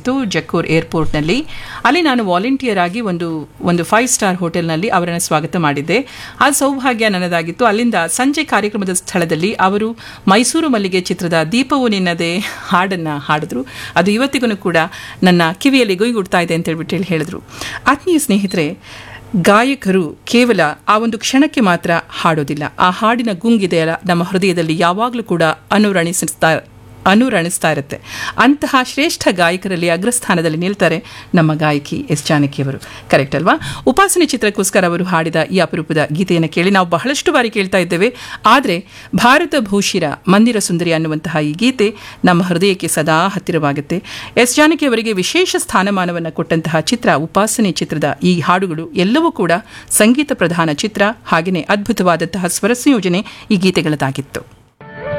ಆಗಿತ್ತು ಜಕ್ಕೂರ್ ಏರ್ಪೋರ್ಟ್ನಲ್ಲಿ ಅಲ್ಲಿ ನಾನು ವಾಲಂಟಿಯರ್ ಆಗಿ ಒಂದು ಒಂದು ಫೈವ್ ಸ್ಟಾರ್ ಹೋಟೆಲ್ನಲ್ಲಿ ಅವರನ್ನು ಸ್ವಾಗತ ಮಾಡಿದ್ದೆ ಆ ಸೌಭಾಗ್ಯ ನನ್ನದಾಗಿತ್ತು ಅಲ್ಲಿಂದ ಸಂಜೆ ಕಾರ್ಯಕ್ರಮದ ಸ್ಥಳದಲ್ಲಿ ಅವರು ಮೈಸೂರು ಮಲ್ಲಿಗೆ ಚಿತ್ರದ ದೀಪವು ನಿನ್ನದೇ ಹಾಡನ್ನು ಹಾಡಿದ್ರು ಅದು ಇವತ್ತಿಗೂ ಕೂಡ ನನ್ನ ಕಿವಿಯಲ್ಲಿ ಗುಯ್ಗುಡ್ತಾ ಇದೆ ಅಂತ ಹೇಳ್ಬಿಟ್ಟು ಹೇಳಿ ಹೇಳಿದ್ರು ಆತ್ಮೀಯ ಸ್ನೇಹಿತರೆ ಗಾಯಕರು ಕೇವಲ ಆ ಒಂದು ಕ್ಷಣಕ್ಕೆ ಮಾತ್ರ ಹಾಡೋದಿಲ್ಲ ಆ ಹಾಡಿನ ಗುಂಗಿದೆಯಲ್ಲ ನಮ್ಮ ಹೃದಯದಲ್ಲಿ ಯಾವಾಗಲೂ ಕೂಡ ಅನುರಣಿಸ್ತಾ ಅನುರಣಿಸ್ತಾ ಇರುತ್ತೆ ಅಂತಹ ಶ್ರೇಷ್ಠ ಗಾಯಕರಲ್ಲಿ ಅಗ್ರಸ್ಥಾನದಲ್ಲಿ ನಿಲ್ತಾರೆ ನಮ್ಮ ಗಾಯಕಿ ಎಸ್ ಜಾನಕಿಯವರು ಕರೆಕ್ಟ್ ಅಲ್ವಾ ಉಪಾಸನೆ ಚಿತ್ರಕ್ಕೋಸ್ಕರ ಅವರು ಹಾಡಿದ ಈ ಅಪರೂಪದ ಗೀತೆಯನ್ನು ಕೇಳಿ ನಾವು ಬಹಳಷ್ಟು ಬಾರಿ ಕೇಳ್ತಾ ಇದ್ದೇವೆ ಆದರೆ ಭಾರತ ಭೂಷಿರ ಮಂದಿರ ಸುಂದರಿ ಅನ್ನುವಂತಹ ಈ ಗೀತೆ ನಮ್ಮ ಹೃದಯಕ್ಕೆ ಸದಾ ಹತ್ತಿರವಾಗುತ್ತೆ ಎಸ್ ಜಾನಕಿ ಅವರಿಗೆ ವಿಶೇಷ ಸ್ಥಾನಮಾನವನ್ನು ಕೊಟ್ಟಂತಹ ಚಿತ್ರ ಉಪಾಸನೆ ಚಿತ್ರದ ಈ ಹಾಡುಗಳು ಎಲ್ಲವೂ ಕೂಡ ಸಂಗೀತ ಪ್ರಧಾನ ಚಿತ್ರ ಹಾಗೆಯೇ ಅದ್ಭುತವಾದಂತಹ ಸ್ವರ ಸಂಯೋಜನೆ ಈ ಗೀತೆಗಳದಾಗಿತ್ತು